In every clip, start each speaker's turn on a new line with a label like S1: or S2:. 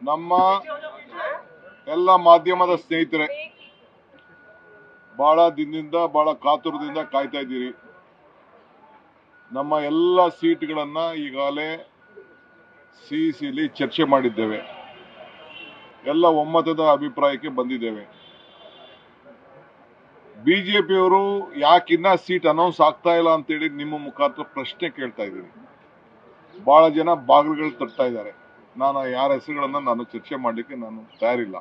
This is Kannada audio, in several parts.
S1: ನಮ್ಮ ಎಲ್ಲ ಮಾಧ್ಯಮದ ಸ್ನೇಹಿತರೆ ಬಹಳ ದಿನದಿಂದ ಬಹಳ ಕಾತುರದಿಂದ ಕಾಯ್ತಾ ಇದ್ದೀರಿ ನಮ್ಮ ಎಲ್ಲ ಸೀಟ್ಗಳನ್ನ ಈಗಾಗಲೇ ಸಿ ಸಿಲಿ ಚರ್ಚೆ ಮಾಡಿದ್ದೇವೆ ಎಲ್ಲ ಒಮ್ಮತದ ಅಭಿಪ್ರಾಯಕ್ಕೆ ಬಂದಿದ್ದೇವೆ ಬಿಜೆಪಿಯವರು ಯಾಕಿನ್ನ ಸೀಟ್ ಅನೌನ್ಸ್ ಆಗ್ತಾ ಇಲ್ಲ ಅಂತೇಳಿ ನಿಮ್ಮ ಮುಖಾಂತರ ಪ್ರಶ್ನೆ ಕೇಳ್ತಾ ಇದ್ದೀನಿ ಬಹಳ ಜನ ಬಾಗಿಲುಗಳು ತಟ್ತಾ ಇದ್ದಾರೆ ನಾನು ಯಾರ ಹೆಸರುಗಳನ್ನ ನಾನು ಚರ್ಚೆ ಮಾಡಲಿಕ್ಕೆ ನಾನು ತಯಾರಿಲ್ಲ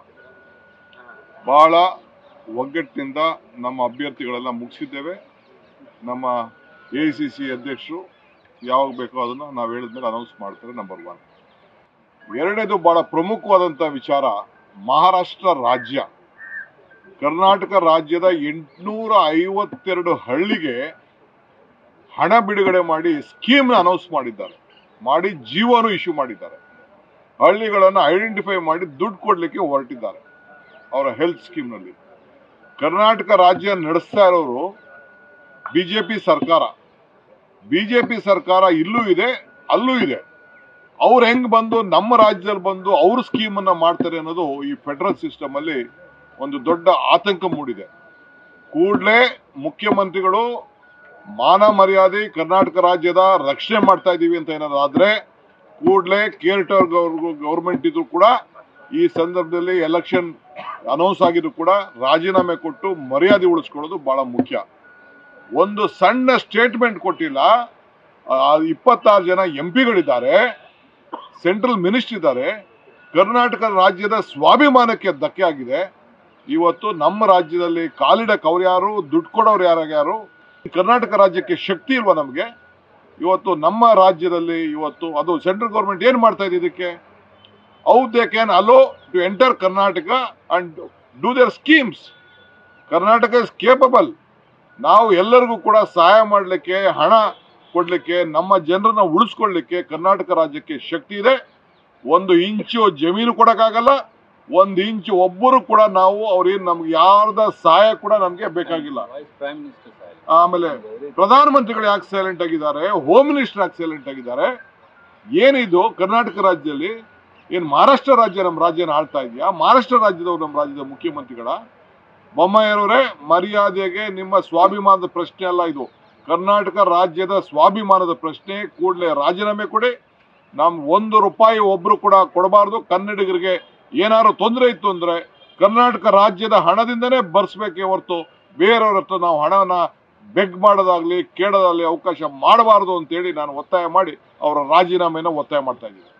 S1: ಬಹಳ ಒಗ್ಗಟ್ಟಿನಿಂದ ನಮ್ಮ ಅಭ್ಯರ್ಥಿಗಳೆಲ್ಲ ಮುಗಿಸಿದ್ದೇವೆ ನಮ್ಮ ಎ ಸಿ ಸಿ ಅಧ್ಯಕ್ಷರು ಯಾವಾಗ ಬೇಕೋ ಅದನ್ನ ನಾವು ಹೇಳಿದ್ಮೇಲೆ ಅನೌನ್ಸ್ ಮಾಡ್ತಾರೆ ನಂಬರ್ ಒನ್ ಎರಡನೇದು ಬಹಳ ಪ್ರಮುಖವಾದಂಥ ವಿಚಾರ ಮಹಾರಾಷ್ಟ್ರ ರಾಜ್ಯ ಕರ್ನಾಟಕ ರಾಜ್ಯದ ಎಂಟುನೂರ ಐವತ್ತೆರಡು ಹಳ್ಳಿಗೆ ಹಣ ಬಿಡುಗಡೆ ಮಾಡಿ ಸ್ಕೀಮ್ ಅನೌನ್ಸ್ ಮಾಡಿದ್ದಾರೆ ಮಾಡಿ ಜೀವನು ಇಶ್ಯೂ ಮಾಡಿದ್ದಾರೆ ಹಳ್ಳಿಗಳನ್ನು ಐಡೆಂಟಿಫೈ ಮಾಡಿ ದುಡ್ಡು ಕೊಡ್ಲಿಕ್ಕೆ ಹೊರಟಿದ್ದಾರೆ ಅವರ ಹೆಲ್ತ್ ಸ್ಕೀಮ್ನಲ್ಲಿ ಕರ್ನಾಟಕ ರಾಜ್ಯ ನಡೆಸ್ತಾ ಇರೋರು ಬಿಜೆಪಿ ಸರ್ಕಾರ ಬಿಜೆಪಿ ಸರ್ಕಾರ ಇಲ್ಲೂ ಇದೆ ಅಲ್ಲೂ ಇದೆ ಅವ್ರು ಹೆಂಗ್ ಬಂದು ನಮ್ಮ ರಾಜ್ಯದಲ್ಲಿ ಬಂದು ಅವ್ರ ಸ್ಕೀಮ್ ಅನ್ನ ಮಾಡ್ತಾರೆ ಅನ್ನೋದು ಈ ಫೆಡರಲ್ ಸಿಸ್ಟಮ್ ಅಲ್ಲಿ ಒಂದು ದೊಡ್ಡ ಆತಂಕ ಮೂಡಿದೆ ಕೂಡಲೇ ಮುಖ್ಯಮಂತ್ರಿಗಳು ಮಾನ ಮರ್ಯಾದೆ ಕರ್ನಾಟಕ ರಾಜ್ಯದ ರಕ್ಷಣೆ ಮಾಡ್ತಾ ಇದೀವಿ ಅಂತ ಏನಾದ್ರು ಆದ್ರೆ ಕೂಡಲೇ ಕೇರ್ಟರ್ ಗೌರ್ಮೆಂಟ್ ಇದ್ರು ಕೂಡ ಈ ಸಂದರ್ಭದಲ್ಲಿ ಎಲೆಕ್ಷನ್ ಅನೌನ್ಸ್ ಆಗಿದ್ರು ಕೂಡ ರಾಜೀನಾಮೆ ಕೊಟ್ಟು ಮರ್ಯಾದೆ ಉಳಿಸ್ಕೊಳ್ಳೋದು ಬಹಳ ಮುಖ್ಯ ಒಂದು ಸಣ್ಣ ಸ್ಟೇಟ್ಮೆಂಟ್ ಕೊಟ್ಟಿಲ್ಲ ಇಪ್ಪತ್ತಾರು ಜನ ಎಂ ಪಿಗಳಿದ್ದಾರೆ ಸೆಂಟ್ರಲ್ ಮಿನಿಸ್ಟರ್ ಇದ್ದಾರೆ ಕರ್ನಾಟಕ ರಾಜ್ಯದ ಸ್ವಾಭಿಮಾನಕ್ಕೆ ಧಕ್ಕೆ ಆಗಿದೆ ಇವತ್ತು ನಮ್ಮ ರಾಜ್ಯದಲ್ಲಿ ಕಾಲಿಡಕ್ ಅವ್ರು ಯಾರು ದುಡ್ಡು ಕೊಡೋರು ಯಾರ್ಯಾರು ಕರ್ನಾಟಕ ರಾಜ್ಯಕ್ಕೆ ಶಕ್ತಿ ಇಲ್ವಾ ನಮಗೆ ಇವತ್ತು ನಮ್ಮ ರಾಜ್ಯದಲ್ಲಿ ಇವತ್ತು ಅದು ಸೆಂಟ್ರಲ್ ಗೌರ್ಮೆಂಟ್ ಏನ್ ಮಾಡ್ತಾ ಇದೆ ಇದಕ್ಕೆ how they can allow to enter Karnataka and do their schemes Karnataka is capable ನಾವು ಎಲ್ಲರಿಗೂ ಕೂಡ ಸಹಾಯ ಮಾಡಲಿಕ್ಕೆ ಹಣ ಕೊಡ್ಲಿಕ್ಕೆ ನಮ್ಮ ಜನರನ್ನ ಉಳಿಸ್ಕೊಳ್ಳಿಕ್ಕೆ ಕರ್ನಾಟಕ ರಾಜ್ಯಕ್ಕೆ ಶಕ್ತಿ ಇದೆ ಒಂದು ಇಂಚು ಜಮೀನು ಕೊಡಕ್ಕಾಗಲ್ಲ ಒಂದು ಇಂಚು ಒಬ್ಬರು ಕೂಡ ನಾವು ಅವ್ರೇನ್ ನಮ್ಗೆ ಯಾರ್ದ ಸಹಾಯ ಕೂಡ ನಮ್ಗೆ ಬೇಕಾಗಿಲ್ಲ
S2: ವೈಸ್ ಪ್ರೈಮ್ ಮಿನಿಸ್ಟರ್ ಸರ್
S1: ಆಮೇಲೆ ಪ್ರಧಾನಮಂತ್ರಿಗಳು ಯಾಕೆ ಸೈಲೆಂಟ್ ಆಗಿದ್ದಾರೆ ಹೋಮ್ ಮಿನಿಸ್ಟರ್ ಯಾಕೆ ಸೈಲೆಂಟ್ ಆಗಿದ್ದಾರೆ ಏನಿದು ಕರ್ನಾಟಕ ರಾಜ್ಯದಲ್ಲಿ ಏನ್ ಮಹಾರಾಷ್ಟ್ರ ರಾಜ್ಯ ನಮ್ಮ ರಾಜ್ಯನ ಆಳ್ತಾ ಇದೆಯಾ ಮಹಾರಾಷ್ಟ್ರ ರಾಜ್ಯದವ್ರು ನಮ್ಮ ರಾಜ್ಯದ ಮುಖ್ಯಮಂತ್ರಿಗಳ ಬೊಮ್ಮಾಯಿಯವರೇ ಮರ್ಯಾದೆಗೆ ನಿಮ್ಮ ಸ್ವಾಭಿಮಾನದ ಪ್ರಶ್ನೆ ಅಲ್ಲ ಇದು ಕರ್ನಾಟಕ ರಾಜ್ಯದ ಸ್ವಾಭಿಮಾನದ ಪ್ರಶ್ನೆ ಕೂಡಲೇ ರಾಜೀನಾಮೆ ಕೊಡಿ ನಮ್ ಒಂದು ರೂಪಾಯಿ ಒಬ್ರು ಕೂಡ ಕೊಡಬಾರ್ದು ಕನ್ನಡಿಗರಿಗೆ ಏನಾದ್ರು ತೊಂದರೆ ಇತ್ತು ಅಂದ್ರೆ ಕರ್ನಾಟಕ ರಾಜ್ಯದ ಹಣದಿಂದನೇ ಬರ್ಸ್ಬೇಕೇ ಹೊರತು ಬೇರೆಯವ್ರ ಹತ್ರ ನಾವು ಹಣವನ್ನ ಬೆಗ್ ಮಾಡೋದಾಗ್ಲಿ ಕೇಳೋದಾಗ್ಲಿ ಅವಕಾಶ ಮಾಡಬಾರದು ಅಂತೇಳಿ ನಾನು ಒತ್ತಾಯ ಮಾಡಿ ಅವರ ರಾಜೀನಾಮೆನ ಒತ್ತಾಯ ಮಾಡ್ತಾ ಇದ್ದೀನಿ